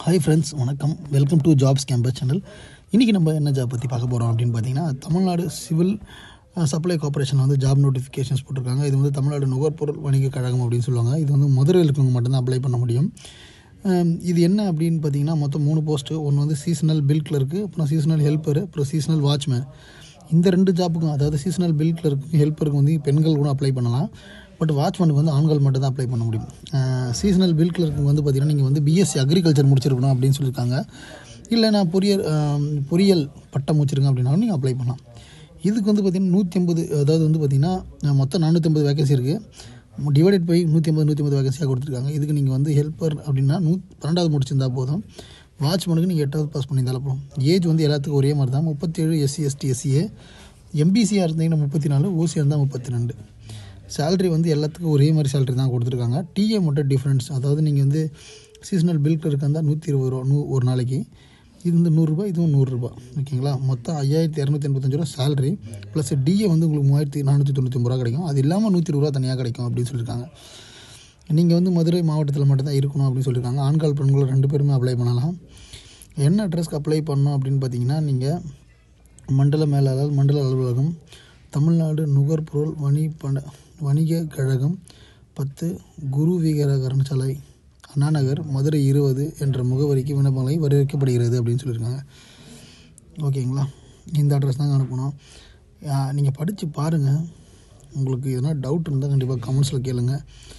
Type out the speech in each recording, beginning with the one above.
hi friends வணக்கம் welcome to jobs campus channel இன்றைக்கி நம்ம என்ன ஜாப் பற்றி பார்க்க போகிறோம் அப்படின்னு பார்த்தீங்கன்னா தமிழ்நாடு சிவில் சப்ளை கார்ப்பரேஷன் வந்து ஜாப் நோட்டிஃபிகேஷன்ஸ் போட்டிருக்காங்க இது வந்து தமிழ்நாடு நுகர்பொருள் வணிக கழகம் அப்படின்னு சொல்லுவாங்க இது வந்து மதுரையில் இருக்கவங்க மட்டும்தான் அப்ளை பண்ண முடியும் அம், இது என்ன அப்படின்னு பார்த்தீங்கன்னா மொத்தம் மூணு போஸ்ட்டு ஒன்று வந்து சீசனல் பில் கிளர்க்கு அப்புறம் சீசனல் ஹெல்ப்பர் அப்புறம் சீசனல் வாட்ச்மேன் இந்த ரெண்டு ஜாப்புக்கும் அதாவது சீசனல் பில் கிளர்க்கு ஹெல்ப்பருக்கு வந்து பெண்கள் கூட அப்ளை பண்ணலாம் பட் வாட்ச்மேனுக்கு வந்து ஆண்கள் மட்டும் தான் அப்ளை பண்ண முடியும் சீசனல் பில் கிளர்க்கு வந்து பார்த்தீங்கன்னா நீங்கள் வந்து பிஎஸ்சி அக்ரிகல்ச்சர் முடிச்சிருக்கணும் அப்படின்னு சொல்லியிருக்காங்க இல்லை நான் பொறியியல் ஆம், பொறியியல் பட்டம் முடிச்சிருக்கேன் அப்படின்னாலும் நீங்கள் அப்ளை பண்ணலாம் இதுக்கு வந்து பார்த்திங்கன்னா நூற்றி ஐம்பது அதாவது வந்து பார்த்திங்கன்னா மொத்தம் நானூற்றம்பது வேகன்சி இருக்குது டிவைடட் பை நூற்றி ஐம்பது நூற்றி ஐம்பது வேகன்சியாக கொடுத்துருக்காங்க இதுக்கு நீங்கள் வந்து ஹெல்ப்பர் அப்படின்னா நூ பன்னெண்டாவது முடிச்சிருந்தா போதும் வாட்ச்மேனுக்கு நீங்கள் எட்டாவது பாஸ் பண்ணியிருந்தாலும் போதும் ஏஜ் வந்து எல்லாத்துக்கும் ஒரே மாதிரி தான் முப்பத்தேழு எஸ்சி எஸ்டி எஸ்சிஏ எம்பிசியாக இருந்தீங்கன்னா முப்பத்தி நாலு ஓசியாக இருந்தால் முப்பத்தி ரெண்டு சேலரி வந்து எல்லாத்துக்கும் ஒரே மாதிரி சேலரி தான் கொடுத்துருக்காங்க டிஏ மட்டும் டிஃப்ரென்ஸ் அதாவது நீங்கள் வந்து சீசனல் பில் கிளர்க்கு இருந்தால் நூற்றி இருபது ரூபா நூ ஒரு நாளைக்கு இது வந்து நூறுரூபா இதுவும் நூறுரூபா ஓகேங்களா மொத்தம் ஐயாயிரத்தி இரநூத்தி எண்பத்தஞ்சு ரூபா சேலரி ப்ளஸ் டிஏ வந்து உங்களுக்கு மூவாயிரத்தி நானூற்றி தொண்ணூற்றி ரூபா கிடைக்கும் அது இல்லாமல் நூற்றி இருபது ரூபா தனியாக கிடைக்கும் அப்படின்னு சொல்லியிருக்காங்க நீங்கள் வந்து மதுரை மாவட்டத்தில் மட்டும்தான் இருக்கணும் அப்படின்னு சொல்லியிருக்காங்க ஆண்கள் பெண்கள் ரெண்டு பேருமே அப்ளை பண்ணலாம் என்ன அட்ரஸ்க்கு அப்ளை பண்ணணும் அப்படின்னு பார்த்தீங்கன்னா நீங்கள் மண்டல மேலாளர் மண்டல அலுவலகம் தமிழ்நாடு நுகர்பொருள் வணி பண வணிக கழகம் பத்து குரு விகார சாலை அண்ணா நகர் மதுரை இருபது என்ற முகவரிக்கு விண்ணப்பங்களை வரவேற்கப்படுகிறது அப்படின்னு சொல்லியிருக்காங்க ஓகேங்களா இந்த அட்ரஸ் தாங்க அனுப்பணும் நீங்கள் படித்து பாருங்கள் உங்களுக்கு எதனா டவுட் இருந்தால் கண்டிப்பாக கமெண்ட்ஸில் கேளுங்க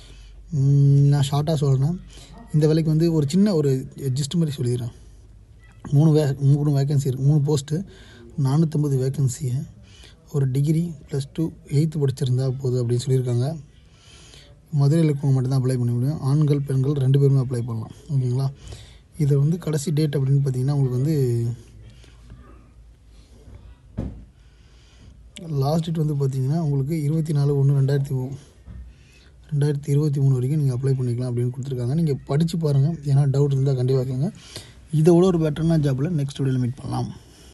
உம், நான் ஷார்ட்டாக சொல்கிறேன் இந்த வேலைக்கு வந்து ஒரு சின்ன ஒரு ஜிஸ்ட் மாதிரி சொல்லிடுறேன் மூணு வே மூணு வேகன்சி இருக்குது மூணு போஸ்ட்டு நானூற்றம்பது வேகன்சியை ஒரு டிகிரி ப்ளஸ் டூ எயித்து படிச்சிருந்தா போதும் அப்படின்னு சொல்லியிருக்காங்க மதுரையில் இருக்கவங்க மட்டும்தான் அப்ளை பண்ண முடியும் ஆண்கள் பெண்கள் ரெண்டு பேருமே அப்ளை பண்ணலாம் ஓகேங்களா இதை வந்து கடைசி டேட் அப்படின்னு பார்த்தீங்கன்னா உங்களுக்கு வந்து லாஸ்ட் டேட் வந்து பார்த்தீங்கன்னா உங்களுக்கு இருபத்தி நாலு ஒன்று ரெண்டாயிரத்தி ரெண்டாயிரத்தி இருபத்தி மூணு வரைக்கும் நீங்கள் அப்ளை பண்ணிக்கலாம் அப்படின்னு கொடுத்துருக்காங்க நீங்கள் படித்து பாருங்கள் ஏன்னா டவுட் இருந்தால் கண்டிப்பாக கேங்க இதை விட ஒரு பெட்டரான ஜாப்பில் நெக்ஸ்ட் வீடியோவில் மீட் பண்ணலாம்